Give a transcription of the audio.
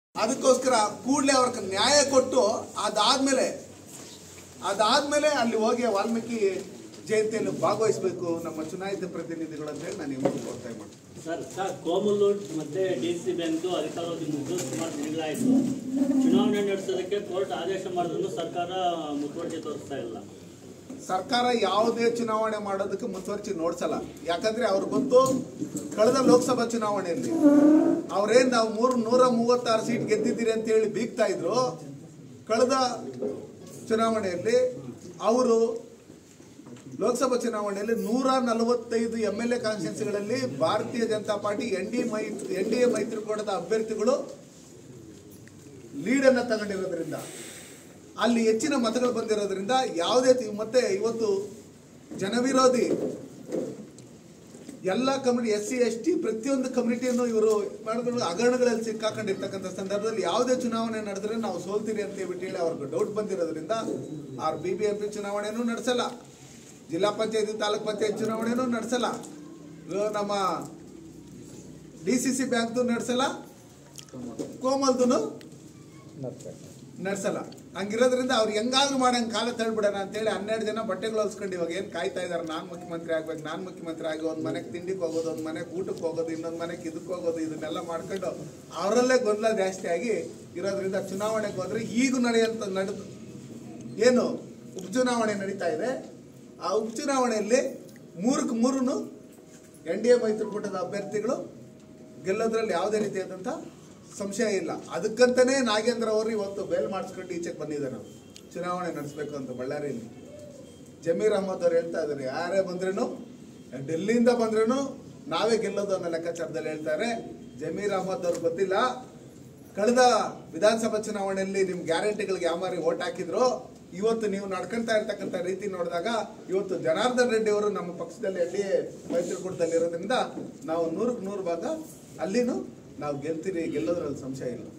ಅದಕ್ಕೋಸ್ಕರ ಕೂಡಲೇ ಅವ್ರಿಗೆ ನ್ಯಾಯ ಕೊಟ್ಟು ಅದಾದ್ಮೇಲೆ ಅದಾದ್ಮೇಲೆ ಅಲ್ಲಿ ಹೋಗಿ ವಾಲ್ಮೀಕಿ ಜಯಂತಿಯಲ್ಲಿ ಭಾಗವಹಿಸಬೇಕು ನಮ್ಮ ಚುನಾಯಿತ ಪ್ರತಿನಿಧಿಗಳು ಅಂತ ಹೇಳಿ ನಾನು ಇವತ್ತು ಒತ್ತಾಯ ಮಾಡ್ತೀನಿ ಸರ್ ಸರ್ ಕೋಮಲ್ ಮತ್ತೆ ಡಿ ಸಿ ಬ್ಯಾಂಕ್ ಅಧಿಕಾರಾವಧಿ ಮುಗಿದು ಸುಮಾರು ದಿನಗಳಾಯಿತು ಚುನಾವಣೆ ನಡೆಸೋದಕ್ಕೆ ಕೋರ್ಟ್ ಆದೇಶ ಮಾಡಿದ್ರು ಸರ್ಕಾರ ಮುತುವರ್ಜಿ ತೋರಿಸ್ತಾ ಇಲ್ಲ ಸರ್ಕಾರ ಯಾವುದೇ ಚುನಾವಣೆ ಮಾಡೋದಕ್ಕೆ ಮುತುವರ್ಜಿ ನೋಡ್ಸಲ್ಲ ಯಾಕಂದ್ರೆ ಅವ್ರು ಬಂದು ಕಳೆದ ಲೋಕಸಭಾ ಚುನಾವಣೆಯಲ್ಲಿ ಅವ್ರೇನ್ ನಾವು ಮೂರು ನೂರ ಮೂವತ್ತಾರು ಸೀಟ್ ಗೆದ್ದಿದ್ದೀರಿ ಅಂತ ಹೇಳಿ ಬೀಗ್ತಾ ಇದ್ರು ಕಳೆದ ಚುನಾವಣೆಯಲ್ಲಿ ಅವರು ಲೋಕಸಭಾ ಚುನಾವಣೆಯಲ್ಲಿ ನೂರ ನಲವತ್ತೈದು ಎಂ ಎಲ್ ಎ ಕಾನ್ಸ್ಟಿಟ್ಯೂನ್ಸಿಗಳಲ್ಲಿ Bharatiya Janata Party N D ಮೈ ಎನ್ ಡಿ ಎ ಮೈತ್ರಿಕೂಟದ ಅಭ್ಯರ್ಥಿಗಳು ಲೀಡನ್ನು ತಗೊಂಡಿರೋದ್ರಿಂದ ಅಲ್ಲಿ ಹೆಚ್ಚಿನ ಮತಗಳು ಬಂದಿರೋದ್ರಿಂದ ಯಾವುದೇ ತಿ- ಮತ್ತೆ ಇವತ್ತು ಜನವಿರೋಧಿ ಎಲ್ಲ community S C S T ಪ್ರತಿಯೊಂದು ಕಮ್ಯುನಿಟಿಯನ್ನು ಇವರು ಮಾಡಿದ್ರು ಹಗರಣಗಳಲ್ಲಿ ಸಿಕ್ಕಾಕೊಂಡಿರ್ತಕ್ಕಂಥ ಸಂದರ್ಭದಲ್ಲಿ ಯಾವುದೇ ಚುನಾವಣೆ ನಡೆದ್ರೆ ನಾವು ಸೋಲ್ತೀರಿ ಅಂತ ಹೇಳ್ಬಿಟ್ಟು ಹೇಳಿ ಅವ್ರಿಗೆ ಡೌಟ್ ಬಂದಿರೋದ್ರಿಂದ R B B M P ಚುನಾವಣೆನೂ ನಡೆಸಲ್ಲ ಜಿಲ್ಲಾ ಪಂಚಾಯತಿ ತಾಲೂಕ್ ಪಂಚಾಯತ್ ಚುನಾವಣೆನೂ ನಡೆಸಲ್ಲ ಇವಾಗ ನಮ್ಮ ಡಿ ಸಿ ಸಿ ಬ್ಯಾಂಕ್ದು ನಡೆಸಲ್ಲ ಕೋಮಲ್ದು ನಡೆಸಲ್ಲ ಹಂಗಿರೋದ್ರಿಂದ ಅವ್ರು ಹೆಂಗಾದ್ರು ಮಾಡಂಗ್ ಕಾಲ ತಳ್ಬಿಡೋಣ ಅಂತೇಳಿ ಹನ್ನೆರಡು ಜನ ಬಟ್ಟೆಗಳು ಹೊಲ್ಸ್ಕೊಂಡು ಇವಾಗ ಏನು ಕಾಯ್ತಾ ಇದಾರೆ ನಾನು ಮುಖ್ಯಮಂತ್ರಿ ಆಗ್ಬೇಕು ನಾನು ಮುಖ್ಯಮಂತ್ರಿ ಆಗಿ ಒಂದು ಮನೆಗೆ ತಿಂಡಿಗೆ ಹೋಗೋದು ಒಂದು ಮನೆಗೆ ಊಟಕ್ಕೆ ಹೋಗೋದು ಇನ್ನೊಂದು ಮನೆಗೆ ಇದಕ್ಕೆ ಹೋಗೋದು ಇದನ್ನೆಲ್ಲ ಮಾಡ್ಕೊಂಡು ಅವರಲ್ಲೇ ಗೊಂದಲ ಜಾಸ್ತಿ ಆಗಿ ಇರೋದ್ರಿಂದ ಚುನಾವಣೆಗೆ ಹೋದ್ರೆ ಈಗ ನಡೆಯಂತ ನಡೆದು ಏನು ಉಪಚುನಾವಣೆ ನಡೀತಾ ಇದೆ ಆ ಉಪಚುನಾವಣೆಯಲ್ಲಿ ಮೂರಕ್ಕೆ ಮೂರು ಎನ್ ಡಿ ಎ ಮೈತ್ರಿಕೂಟದ ಅಭ್ಯರ್ಥಿಗಳು ಗೆಲ್ಲೋದ್ರಲ್ಲಿ ಯಾವುದೇ ರೀತಿಯಾದಂಥ ಸಂಶಯ ಇಲ್ಲ ಅದಕ್ಕಂತಾನೇ ನಾಗೇಂದ್ರ ಅವರು ಇವತ್ತು ಬೇಲ್ ಮಾಡಿಸ್ಕೊಂಡು ಈಚೆಗೆ ಬಂದಿದ್ದಾರೆ ನಾವು ಚುನಾವಣೆ ನಡೆಸಬೇಕು ಅಂತ ಬಳ್ಳಾರಿಯಲ್ಲಿ ಜಮೀರ್ ಅಹಮದ್ ಅವ್ರು ಹೇಳ್ತಾ ಇದ್ದಾರೆ ಯಾರೇ ಬಂದ್ರೇನು ಡೆಲ್ಲಿಯಿಂದ ಬಂದ್ರೇನು ನಾವೇ ಗೆಲ್ಲೋದು ಅನ್ನೋ ಲೆಕ್ಕಾಚಾರದಲ್ಲಿ ಹೇಳ್ತಾರೆ ಜಮೀರ್ ಅಹಮದ್ ಅವ್ರು ಗೊತ್ತಿಲ್ಲ ಕಳೆದ ವಿಧಾನಸಭಾ ಚುನಾವಣೆಯಲ್ಲಿ ನಿಮ್ ಗ್ಯಾರಂಟಿಗಳಿಗೆ ಯಾವ ಮಾರಿ ಓಟ್ ಹಾಕಿದ್ರು ಇವತ್ತು ನೀವು ನಡ್ಕೊಂತಾ ಇರ್ತಕ್ಕಂಥ ರೀತಿ ನೋಡಿದಾಗ ಇವತ್ತು ಜನಾರ್ದನ್ ರೆಡ್ಡಿ ಅವರು ನಮ್ಮ ಪಕ್ಷದಲ್ಲಿ ಎನ್ ಡಿ ಎ ಮೈತ್ರಿಕೂಟದಲ್ಲಿ ಇರೋದ್ರಿಂದ ನಾವು ನೂರಕ್ಕೆ ನೂರು ಭಾಗ ಅಲ್ಲಿನೂ ನಾವು ಗೆಲ್ತೀರಿ ಗೆಲ್ಲೋದ್ರಲ್ಲಿ ಸಂಶಯ ಇಲ್ಲ